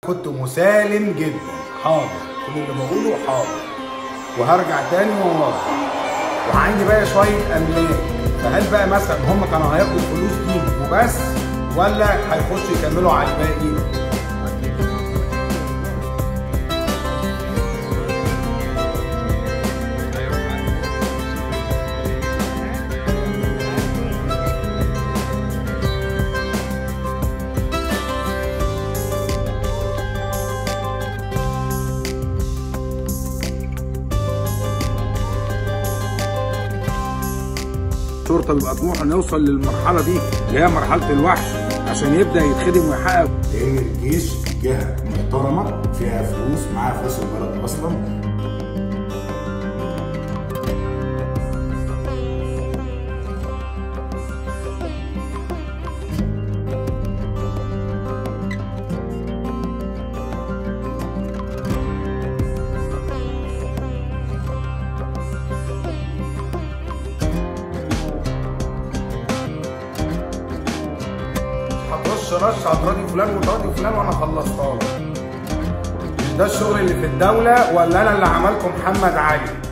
كنت مسالم جدا حاضر كل اللي بقوله حاضر وهرجع تاني ووضح وعندي بقى شويه املاك فهل بقى مثلا هم كانوا هياخدوا الفلوس دي وبس ولا هيخشوا يكملوا على الباقي الشرطه بيبقى طموحه انه يوصل للمرحله دي اللي هي مرحله الوحش عشان يبدا يتخدم ويحقق لان الجيش جهه محترمه فيها فلوس معاها فلوس البلد اصلا هترش رش هتراضي فلان وتراضي فلان وانا خلصتها لك. مش ده الشغل اللي في الدوله ولا انا اللي عملكم محمد علي